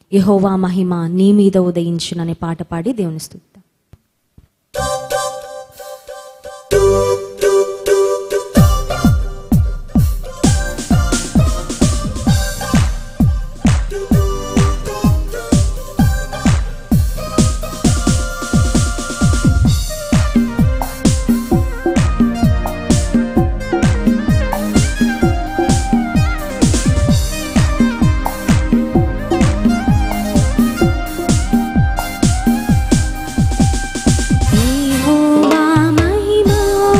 యహోవా మహిమ నీ మీద ఉదయించుననే పాట పాడి దేవుని స్తుతిద్దాం యెహోవా మహిమ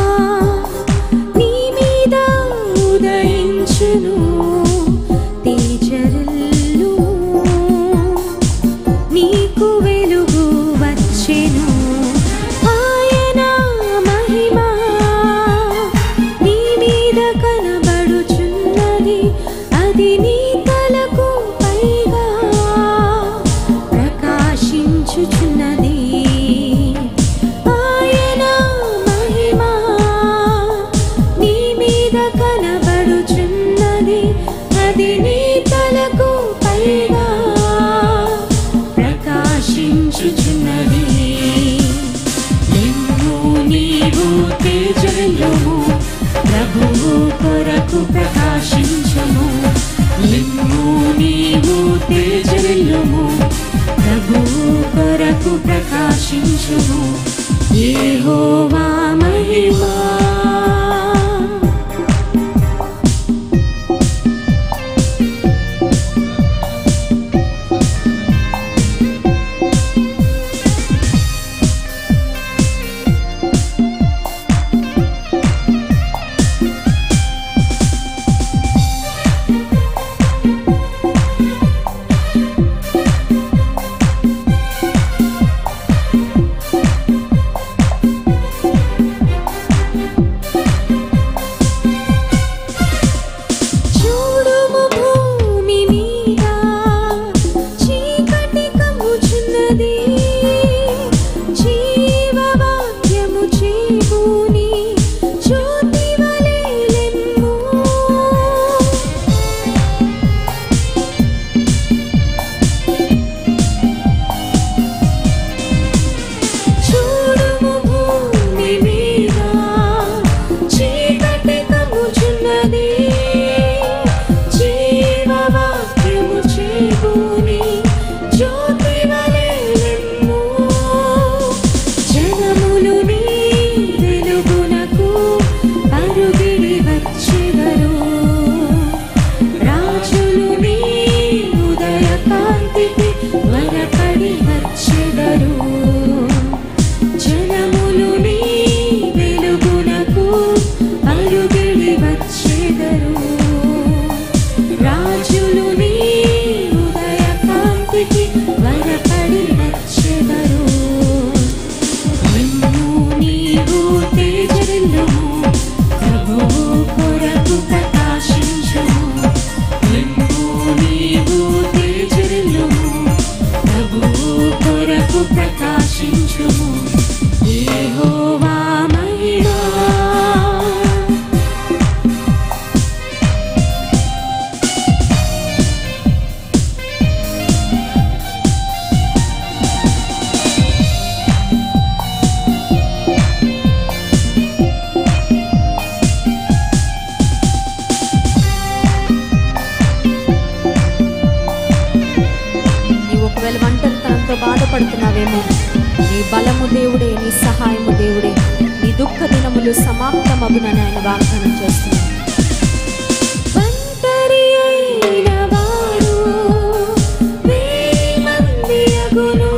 నీ మీద ఉదయించును తేజరిల్లు నీకు వెలుగు వచ్చెను ఆయన మహిమ నీ మీద కనబడుచున్నది అది నీ తలకు పైగా ప్రకాశించుచున్నది ఆయన మహిమ నీ మీద కనబడుచున్నది అది నీ తలకు పైగా ప్రకాశించుచున్నది నిన్ను నీవు తేజల్లుము ప్రభువు కొరకు ప్రకాశించము నిన్ను నీవు తేజల్లుము ప్రభువు కొరకు ప్రకాశించుము యెహోవా మహిమా చూడుము భూమి మీద చీకటి కమ్ముచున్నది జీవవాక్యము చేబూని జ్యోతి వలె లెమ్ము చూడుము భూమి మీద చీకటి కమ్ముచున్నది జీవవాక్యము చేబూని జ్యోతి వలె లెమ్ము జనములు నీ వెలుగునకు పరుగిడి వచ్చెదరు రాజులు నీ ఉదయ కాంతికి త్వరపడి వచ్చెదరు జనములు నీ వెలుగునకు అరుగిడి వచ్చెదరు రాజులు నీ ఉదయ కాంతికి త్వరపడి వచ్చెదరు నిన్ను నీవు తేజరిల్లుము ప్రభువు కొరకు ప్రకాశించుము నిన్ను నీవు తేజరిల్లుము ప్రభువు కొరకు ప్రకాశించుము యెహోవా మహిమా నీవు ఒకవేళ ఒంటరితనంతో బాధపడుతున్నావేమో నీ బలము దేవుడే నీ సహాయము దేవుడే నీ దుఃఖ దినములు సమాప్తమగునని ఆయన వాగ్దానం చేస్తున్నాడు ఒంటరి అయిన వాడు వేయి మంది అగును.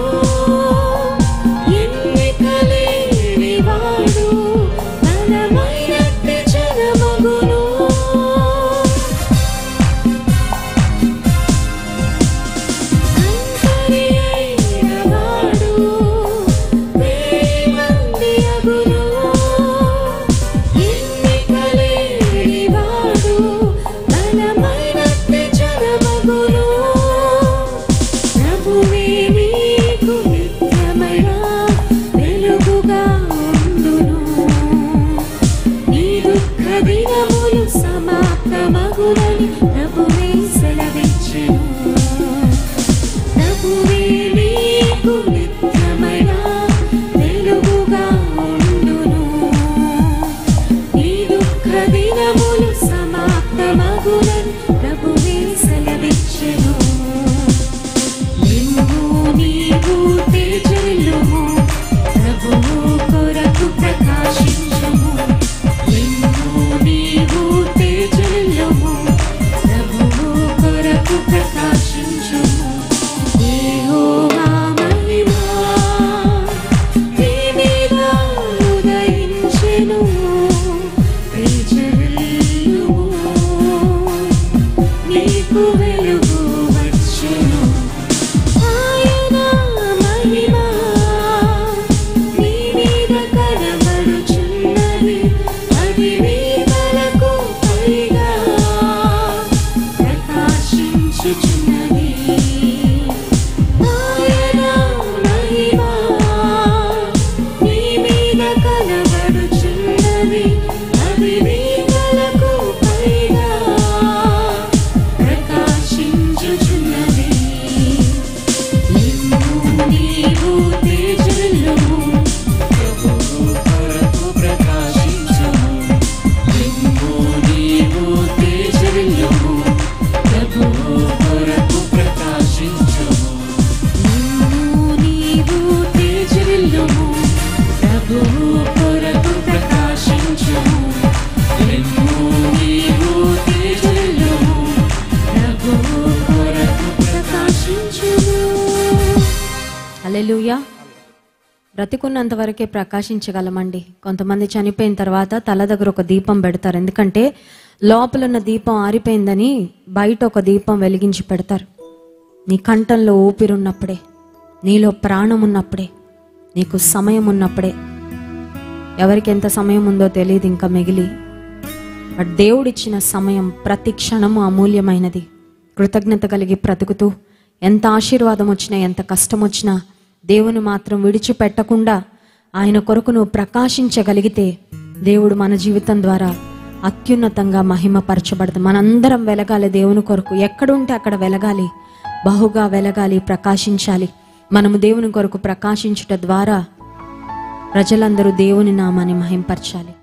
ఎన్నిక లేని వాడు బలమైనట్టి జనమగును. ఒంటరి అయిన వాడు వేయి మంది అగును. ఎన్నిక లేని అలెలుయా బ్రతికున్నంత వరకే ప్రకాశించగలమండి కొంతమంది చనిపోయిన తర్వాత తల దగ్గర ఒక దీపం పెడతారు ఎందుకంటే లోపల ఉన్న దీపం ఆరిపోయిందని బయట ఒక దీపం వెలిగించి పెడతారు నీ కంఠంలో ఊపిరి ఉన్నప్పుడే నీలో ప్రాణం ఉన్నప్పుడే నీకు సమయం ఉన్నప్పుడే ఎవరికి ఎంత సమయం ఉందో తెలియదు ఇంకా మిగిలి బట్ దేవుడిచ్చిన సమయం ప్రతి క్షణము అమూల్యమైనది కృతజ్ఞత కలిగి బ్రతుకుతూ ఎంత ఆశీర్వాదం వచ్చినా ఎంత కష్టం వచ్చినా దేవుని మాత్రం విడిచిపెట్టకుండా ఆయన కొరకు నువ్వు ప్రకాశించగలిగితే దేవుడు మన జీవితం ద్వారా అత్యున్నతంగా మహిమపరచబడదు మనందరం వెలగాలి దేవుని కొరకు ఎక్కడుంటే అక్కడ వెలగాలి బహుగా వెలగాలి ప్రకాశించాలి మనము దేవుని కొరకు ప్రకాశించుట ద్వారా ప్రజలందరూ దేవుని నామాన్ని మహింపరచాలి